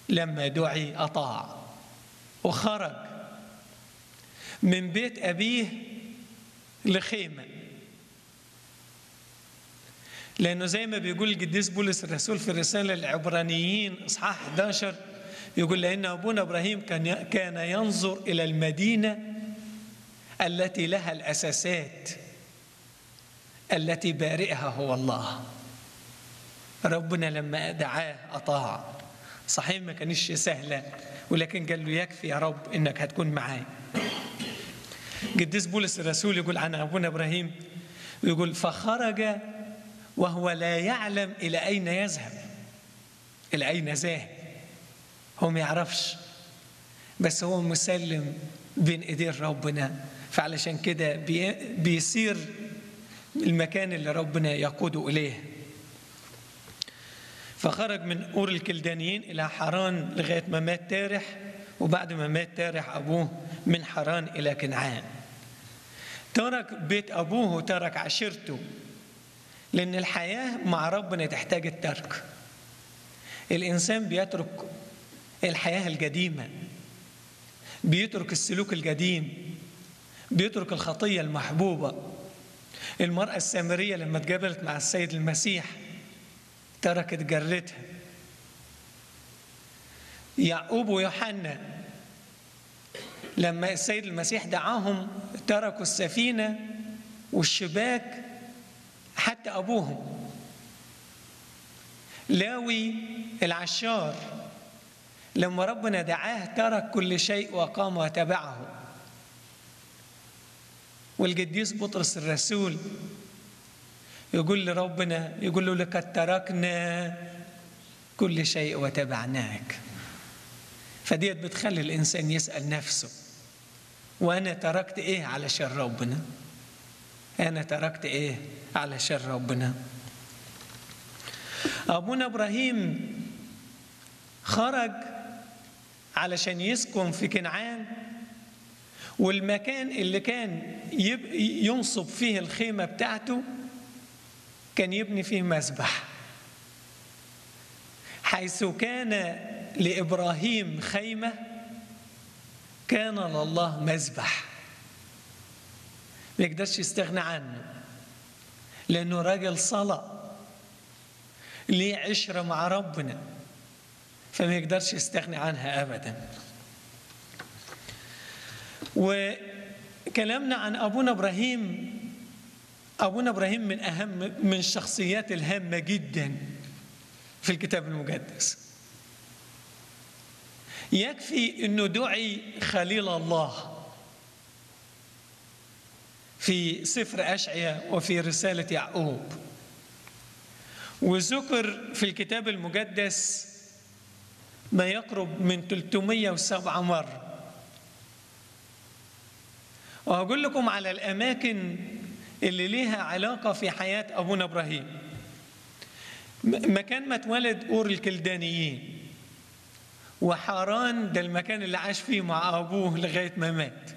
لما دعي أطاع وخرج من بيت أبيه لخيمة لأنه زي ما بيقول القديس بولس الرسول في الرسالة العبرانيين إصحاح 11 يقول لأن أبونا إبراهيم كان كان ينظر إلى المدينة التي لها الأساسات التي بارئها هو الله ربنا لما دعاه أطاع صحيح ما كانش سهلة ولكن قال له يكفي يا رب إنك هتكون معاي قديس بولس الرسول يقول عن أبونا إبراهيم يقول فخرج وهو لا يعلم إلى أين يذهب إلى أين ذاهب هو ما يعرفش بس هو مسلم بين ايدين ربنا فعلشان كده بي بيصير المكان اللي ربنا يقوده اليه فخرج من اور الكلدانيين الى حران لغايه ما مات تارح وبعد ما مات تارح ابوه من حران الى كنعان ترك بيت ابوه وترك عشيرته لان الحياه مع ربنا تحتاج الترك الانسان بيترك الحياه القديمه بيترك السلوك القديم بيترك الخطيه المحبوبه المراه السامريه لما اتقابلت مع السيد المسيح تركت جرتها يعقوب ويوحنا لما السيد المسيح دعاهم تركوا السفينه والشباك حتى ابوهم لاوي العشار لما ربنا دعاه ترك كل شيء وقام وتبعه والقديس بطرس الرسول يقول لربنا يقول له لقد تركنا كل شيء وتبعناك فديت بتخلي الانسان يسال نفسه وانا تركت ايه علشان ربنا انا تركت ايه علشان ربنا ابونا ابراهيم خرج علشان يسكن في كنعان والمكان اللي كان ينصب فيه الخيمة بتاعته كان يبني فيه مسبح حيث كان لإبراهيم خيمة كان لله مسبح ما يقدرش يستغنى عنه لأنه راجل صلاة ليه عشرة مع ربنا فما يقدرش يستغني عنها ابدا وكلامنا عن ابونا ابراهيم ابونا ابراهيم من اهم من الشخصيات الهامه جدا في الكتاب المقدس يكفي انه دعي خليل الله في سفر اشعيا وفي رساله يعقوب وذكر في الكتاب المقدس ما يقرب من 307 مرة وهقول لكم على الأماكن اللي ليها علاقة في حياة أبونا إبراهيم مكان ما اتولد أور الكلدانيين وحران ده المكان اللي عاش فيه مع أبوه لغاية ما مات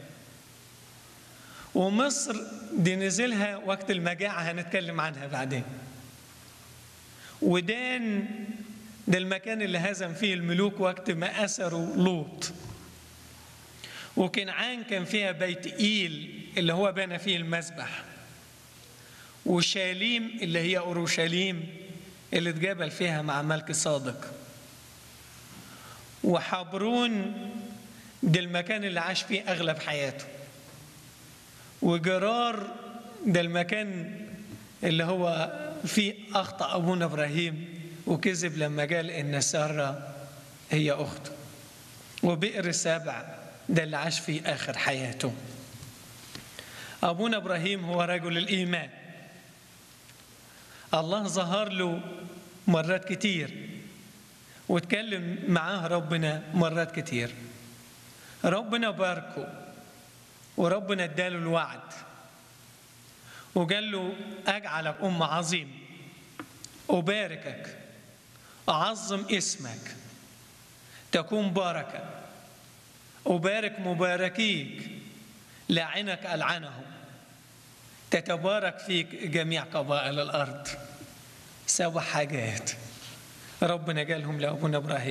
ومصر دي نزلها وقت المجاعة هنتكلم عنها بعدين ودان ده المكان اللي هزم فيه الملوك وقت ما أسروا لوط وكنعان كان فيها بيت إيل اللي هو بنى فيه المسبح وشاليم اللي هي أورشليم اللي اتجابل فيها مع ملك صادق وحبرون ده المكان اللي عاش فيه أغلب حياته وجرار ده المكان اللي هو فيه أخطأ أبونا إبراهيم وكذب لما قال إن سارة هي أخته وبئر سبع ده اللي عاش في آخر حياته أبونا إبراهيم هو رجل الإيمان الله ظهر له مرات كتير واتكلم معاه ربنا مرات كتير ربنا باركه وربنا اداله الوعد وقال له اجعلك ام عظيم اباركك اعظم اسمك تكون بركه ابارك مباركيك لعنك العنهم تتبارك فيك جميع قبائل الارض سبع حاجات ربنا قالهم لابونا ابراهيم